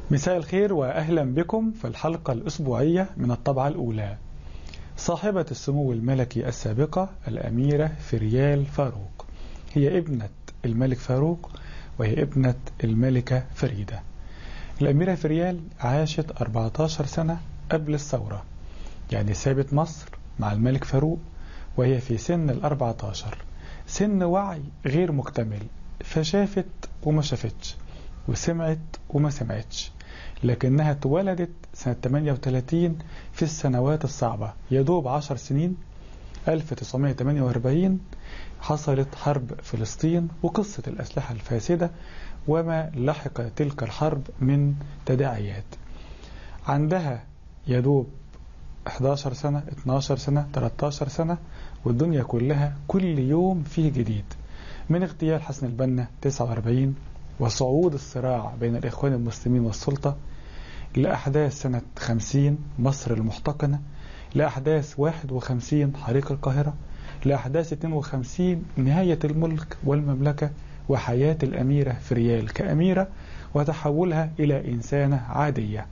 مساء الخير وأهلا بكم في الحلقة الأسبوعية من الطبعة الأولى صاحبة السمو الملكي السابقة الأميرة فريال فاروق هي ابنة الملك فاروق وهي ابنة الملكة فريدة الأميرة فريال عاشت 14 سنة قبل الثورة يعني سابت مصر مع الملك فاروق وهي في سن ال 14 سن وعي غير مكتمل فشافت وما شافتش وسمعت وما سمعتش لكنها اتولدت سنة 38 في السنوات الصعبة يدوب 10 سنين 1948 حصلت حرب فلسطين وقصة الأسلحة الفاسدة وما لحق تلك الحرب من تداعيات عندها يدوب 11 سنة 12 سنة 13 سنة والدنيا كلها كل يوم فيه جديد من اغتيال حسن البنا 49 وصعود الصراع بين الإخوان المسلمين والسلطة لأحداث سنة 50 مصر المحتقنة لأحداث 51 حريق القاهرة لأحداث 52 نهاية الملك والمملكة وحياة الأميرة فريال كأميرة وتحولها إلى إنسانة عادية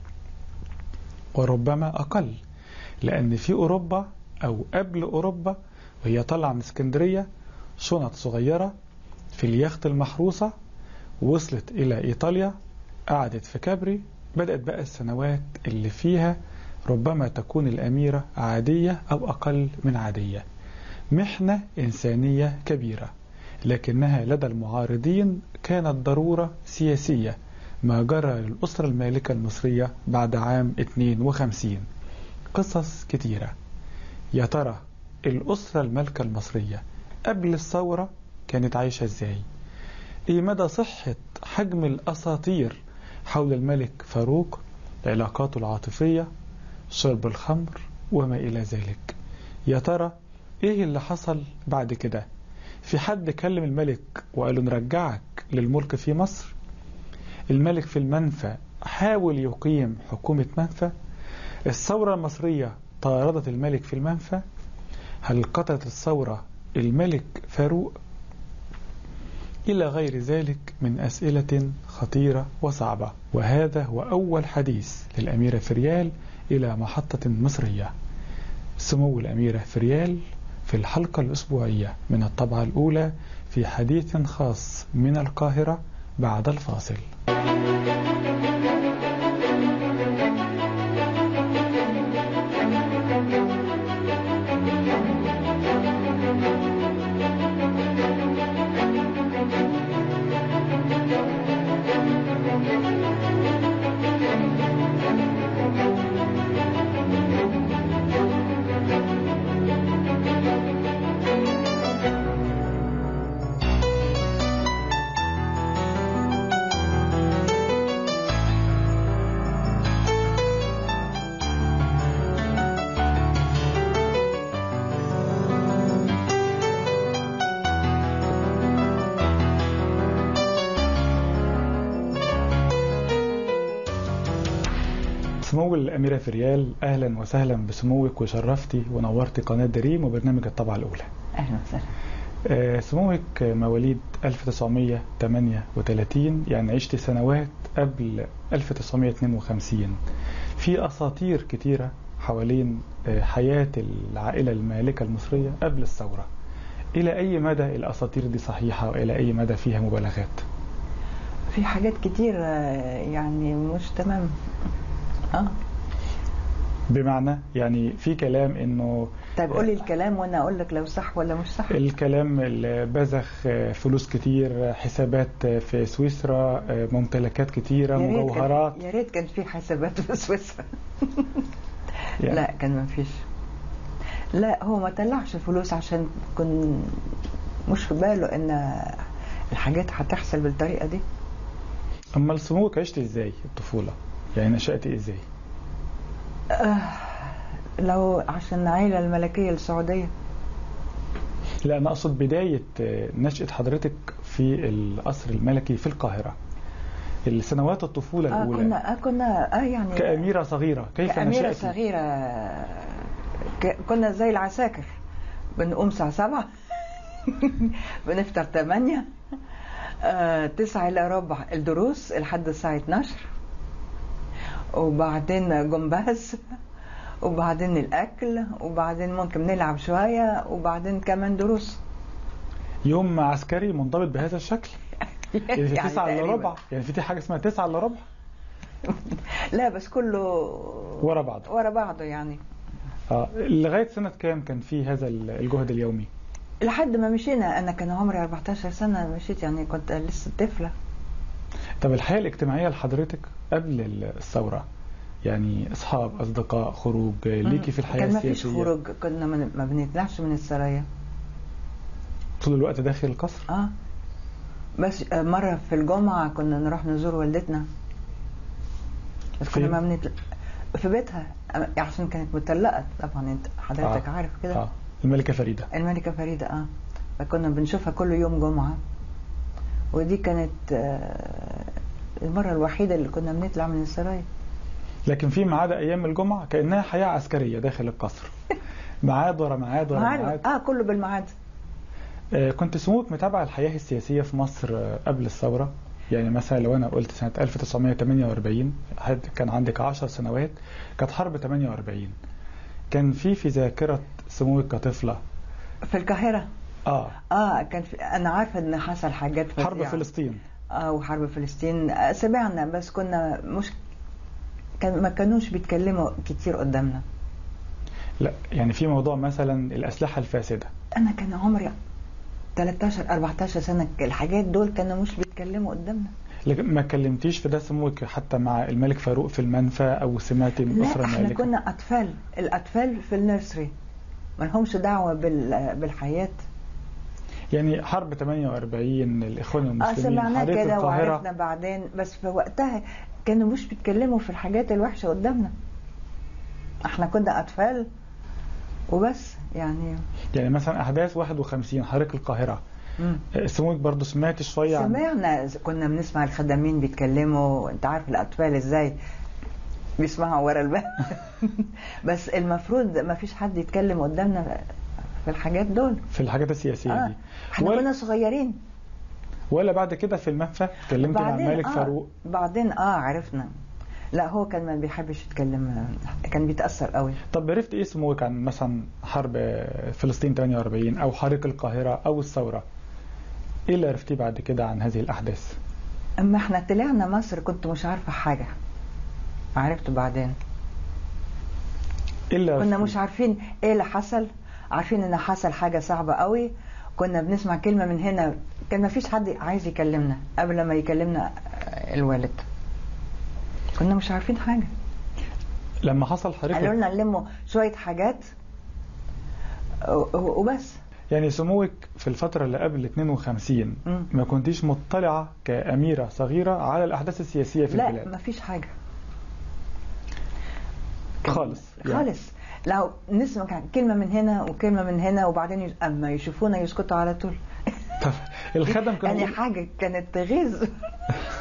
وربما أقل لأن في أوروبا أو قبل أوروبا وهي طالعة من اسكندرية شنط صغيرة في اليخت المحروسة وصلت إلى إيطاليا قعدت في كابري بدأت بقى السنوات اللي فيها ربما تكون الأميرة عادية أو أقل من عادية محنة إنسانية كبيرة لكنها لدى المعارضين كانت ضرورة سياسية ما جرى للأسرة المالكة المصرية بعد عام 52 قصص كتيرة يا ترى الأسرة المالكة المصرية قبل الثورة كانت عايشة ازاي ايه مدى صحة حجم الأساطير حول الملك فاروق علاقاته العاطفية شرب الخمر وما إلى ذلك يا ترى ايه اللي حصل بعد كده في حد كلم الملك وقال له نرجعك للملك في مصر الملك في المنفى حاول يقيم حكومة منفى الثورة المصرية طاردت الملك في المنفى هل قتلت الثورة الملك فاروق إلى غير ذلك من أسئلة خطيرة وصعبة وهذا هو أول حديث للأميرة فريال إلى محطة مصرية سمو الأميرة فريال في الحلقة الأسبوعية من الطبعة الأولى في حديث خاص من القاهرة بعد الفاصل سمو الأميرة فريال أهلا وسهلا بسموك وشرفتي ونورتي قناة دريم وبرنامج الطبعة الأولى اهلا وسهلا آه، سموك مواليد 1938 يعني عشت سنوات قبل 1952 في أساطير كتيرة حوالين آه، حياة العائلة المالكة المصرية قبل الثورة إلى أي مدى الأساطير دي صحيحة وإلى أي مدى فيها مبالغات في حاجات كتير آه، يعني مش تمام اه بمعنى يعني في كلام إنه طيب قولي الكلام وانا اقول لك لو صح ولا مش صح الكلام اللي بزخ فلوس كتير حسابات في سويسرا ممتلكات كتيرة يا ريت كان- مجوهرات يا ريت كان في حسابات في سويسرا يعني لا كان ما فيش لا هو ما طلعش فلوس عشان كن مش في باله ان الحاجات هتحصل بالطريقه دي أما سموك عشت إزاي الطفولة يعني نشأت إزاي آه لو عشان العائله الملكيه السعوديه لا أنا أقصد بداية نشأة حضرتك في القصر الملكي في القاهرة السنوات الطفولة اه الأولى كنا آه كنا اه يعني كأميرة صغيرة كيف كأميرة نشأتي؟ صغيرة ك- كنا زي العساكر بنقوم الساعة سبعة بنفطر تمانية آه، تسعة إلى ربع الدروس لحد الساعة 12 وبعدين جمباز وبعدين الاكل وبعدين ممكن نلعب شويه وبعدين كمان دروس يوم عسكري منضبط بهذا الشكل يعني في يعني تسعة الا تقريباً. ربع يعني في حاجة اسمها تسعة الا ربع لا بس كله ورا بعضه ورا بعضه يعني اه لغاية سنة كام كان في هذا الجهد اليومي لحد ما مشينا انا كان عمري 14 سنه مشيت يعني كنت لسه طفله طب الحياة الاجتماعية لحضرتك قبل الثورة يعني أصحاب أصدقاء خروج ليكي في الحياة كان ما فيش السياسية خروج كنا ما ما بنطلعش من السرايا طول الوقت داخل القصر اه بس آه، مرة في الجمعة كنا نروح نزور والدتنا بس كنا فين؟ ما بنطلع في بيتها آه، عشان كانت مطلقة طبعا انت حضرتك آه. عارف كده اه الملكة فريدة الملكة فريدة اه فكنا بنشوفها كل يوم جمعة ودي كانت آه، المرة الوحيدة اللي كنا بنطلع من السرايا لكن في ما عدا أيام الجمعة كأنها حياة عسكرية داخل القصر ميعاد ورا ميعاد ورا معاد- ميعاد اه كله بالميعاد آه، كنت سموك متابعة الحياة السياسية في مصر آه، قبل الثورة يعني مثلا لو أنا قلت سنة 1948 حد كان عندك 10 سنوات كانت حرب 48 كان في في ذاكرة سموك كطفلة في القاهرة اه اه كان في انا عارفة ان حصل حاجات حرب فظيعة. فلسطين اه وحرب فلسطين آه، سمعنا بس كنا مش كان ما كانوش بيتكلموا كتير قدامنا لا يعني في موضوع مثلا الأسلحة الفاسدة انا كان عمري 13 14 سنه الحاجات دول كانوا مش بيتكلموا قدامنا لكن ما كلمتيش في ده سموك حتى مع الملك فاروق في المنفى أو سمعتي من لا أسرة احنا مالكة كنا اطفال الاطفال في النيرسري ما لهمش دعوه بال... بالحياه يعني حرب 48 الإخوان اه المسلمين سمعناه حادثة كده القاهرة وعرفنا بعدين بس في وقتها كانوا مش بيتكلموا في الحاجات الوحشه قدامنا احنا كنا اطفال وبس يعني يعني مثلا أحداث 51 حريق القاهرة مم. سموك برضو سمعت شوية عن سمعنا كنا بنسمع الخدامين بيتكلموا انت عارف الاطفال ازاي بيسمعوا ورا الباب بس المفروض ما فيش حد يتكلم قدامنا في الحاجات دول في الحاجات السياسية اه دي احنا ولا, كنا صغيرين ولا بعد كده في المنفى اتكلمت مع الملك آه فاروق بعدين اه عرفنا لا هو كان ما بيحبش يتكلم كان بيتاثر قوي طب عرفت ايه سموك عن مثلا حرب فلسطين 48 او حريق القاهرة او الثورة ايه اللي عرفتيه بعد كده عن هذه الاحداث اما احنا طلعنا مصر كنت مش عارفه حاجه عرفت بعدين ايه اللي كنا عرفتيه؟ مش عارفين ايه اللي حصل عارفين ان حصل حاجه صعبه قوي كنا بنسمع كلمه من هنا كان ما فيش حد عايز يكلمنا قبل ما يكلمنا الوالد كنا مش عارفين حاجه لما حصل حريق قالوا لنا نلموا شويه حاجات و- و- وبس يعني سموك في الفترة اللي قبل 52 مم. ما كنتيش مطلعة كأميرة صغيرة على الأحداث السياسية في لا البلاد ما فيش حاجه خالص يعني. خالص لو نسمع كلمه من هنا وكلمه من هنا وبعدين يش- اما يشوفونا يسكتوا على طول طب الخدم كانوا يعني حاجه كانت تغيظ